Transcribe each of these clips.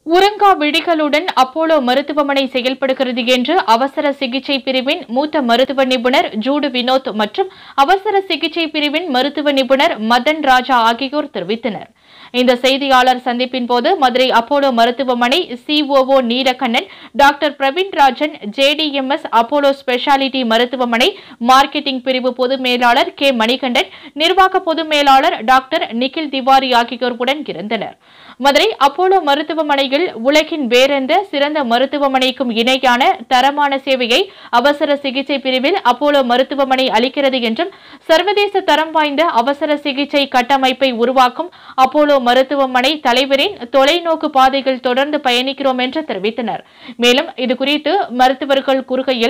உறங்கா விழிகளுடன் Apollo மருத்துவமனை செயல்படுகிறது என்று அவசர சிகிச்சை பிரிவின் மூத்த மருத்துவ நிபுணர் ஜூடு வினோத் மற்றும் அவசர சிகிச்சை பிரிவின் மருத்துவ நிபுணர் மதன் ராஜா ஆகியோர் தெரிவித்தனர் இந்த செய்தியாளர் சந்திப்பின் போது மதுரை அப்போலோ மருத்துவமனை COO Neelakannan doctor Praveen Rajan JDMS Apollo speciality மருத்துவமனை மார்க்கெட்டிங் பிரிவு பொது மேலாளர் கே மணிகண்டன் நிர்வாக பொது மேலாளர் டாக்டர் நிகில் திவாரி ஆகியோர் உடன் இருந்தனர் மதுரை அப்போலோ மருத்துவமனையில் உலகின் வேறெந்த சிறந்த மருத்துவமனைக்கும் இணையான தரமான சேவையை அவசர சிகிச்சை பிரிவில் அப்போலோ மருத்துவமனை அளிக்கிறது என்றும் சர்வதேச தரம் வாய்ந்த அவசர சிகிச்சை கட்டமைப்பை உருவாக்கும் அப்போலோ மருத்துவமனை தலைவரின் தொலைநோக்கு பாதையில் தொடர்ந்து பயணிக்கிறோம் என்று தெரிவித்தனர் மேலும் இதுகுறித்து மருத்துவர்கள் கூறுகையில்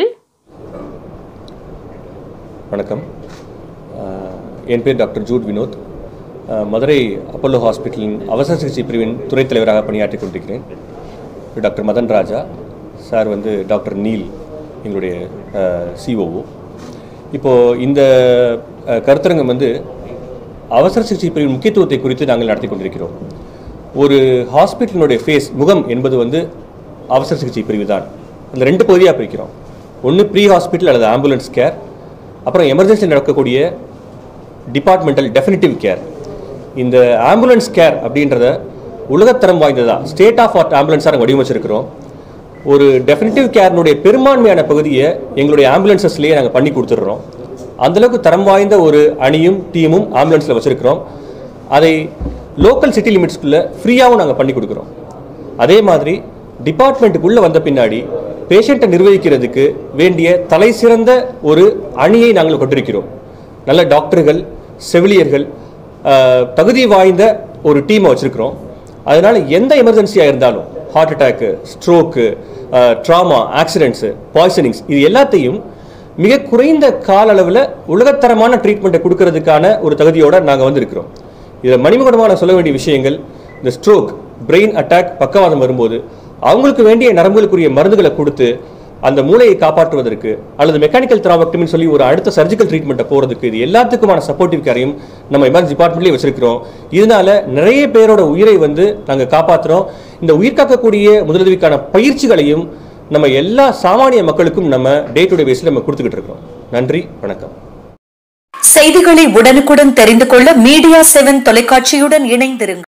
வணக்கம் அஹ், என் பேர் டாக்டர் ஜூட் வினோத் அஹ், மதுரை அப்பல்லோ ஹாஸ்பிட்டலின் அவசர சிகிச்சை பிரிவின் துறைத் தலைவராக பணியாற்றிக் கொண்டிருக்கிறேன் டாக்டர் மதன் ராஜா சார் வந்து டாக்டர் நீல் எங்களுடைய சிஓஓ இப்போது இந்த அஹ், கருத்தரங்கம் வந்து அவசர சிகிச்சை பிரிவின் முக்கியத்துவத்தை குறித்து நாங்கள் நடத்தி கொண்டிருக்கிறோம் ஒரு ஹாஸ்பிட்டலினுடைய ஃபேஸ் முகம் என்பது வந்து அவசர சிகிச்சை பிரிவு தான் அந்த ரெண்டு பகுதியாக பிரிக்கிறோம் ஒன்று ப்ரீ ஹாஸ்பிட்டல் அல்லது ஆம்புலன்ஸ் கேர் அப்புறம் எமர்ஜென்சி நடக்கக்கூடிய டிபார்ட்மெண்டல் டெஃபினிட்டிவ் கேர் இந்த ஆம்புலன்ஸ் கேர் அப்படின்றத உலகத்தரம் வாய்ந்ததா ஸ்டேட் ஆஃப் ஆர்ட் ஆம்புலன்ஸாக நாங்கள் வடிவமைச்சிருக்கிறோம் ஒரு டெஃபினிட்டிவ் கேர்னுடைய பெரும்பான்மையான பகுதியை எங்களுடைய ஆம்புலன்சஸ்லேயே நாங்கள் பண்ணி கொடுத்துட்றோம் அந்தளவுக்கு தரம் வாய்ந்த ஒரு அணியும் டீமும் ஆம்புலன்ஸில் வச்சுருக்கிறோம் அதை லோக்கல் சிட்டி லிமிட்ஸ்குள்ளே ஃப்ரீயாகவும் நாங்கள் பண்ணி கொடுக்குறோம் அதே மாதிரி டிபார்ட்மெண்ட்டுக்குள்ளே வந்த பின்னாடி பேஷண்ட்டை நிர்வகிக்கிறதுக்கு வேண்டிய தலை சிறந்த ஒரு அணியை நாங்கள் கொண்டிருக்கிறோம் நல்ல டாக்டர்கள் செவிலியர்கள் ஆஹ், தகுதி வாய்ந்த ஒரு டீமை வச்சுருக்கிறோம் அதனால் எந்த எமர்ஜென்சியாக இருந்தாலும் heart attack stroke trauma accidents poisonings இது எல்லாத்தையும் மிக குறைந்த கால அளவில் உலகத்தரமான ட்ரீட்மெண்ட்டை கொடுக்கறதுக்கான ஒரு தகுதியோடு நாங்கள் வந்திருக்கிறோம் இதில் மணிமகுடமாக நான் சொல்ல வேண்டிய விஷயங்கள் இந்த ஸ்ட்ரோக் பிரெயின் அட்டாக் பக்கவாதம் வரும்போது அவங்களுக்கு வேண்டிய நரம்புகளுக்குரிய மருந்துகளை கொடுத்து அந்த மூளையை காப்பாற்றுவதற்கு அல்லது மெக்கானிக்கல் த்ராபக்டமின்னு சொல்லி ஒரு அடுத்த சர்ஜிக்கல் ட்ரீட்மெண்ட்டை போகிறதுக்கு இது எல்லாத்துக்குமான சப்போர்ட்டிவ் கேரையும் நம்ம எமர்ஜென்சி டிபார்ட்மெண்ட்லேயே வச்சிருக்கிறோம் இதனால நிறைய பேரோட உயிரை வந்து நாங்கள் காப்பாற்றுறோம் இந்த உயிர் காக்கக்கூடிய முதலுதவிக்கான பயிற்சிகளையும் நம்ம எல்லா சாமானிய மக்களுக்கும் நம்ம டே டு டே பேஸில் நம்ம கொடுத்துக்கிட்டு இருக்கிறோம் நன்றி வணக்கம் செய்திகளை உடனுக்குடன் தெரிந்து கொள்ள மீடியா செவன் தொலைக்காட்சியுடன் இணைந்திருங்கள்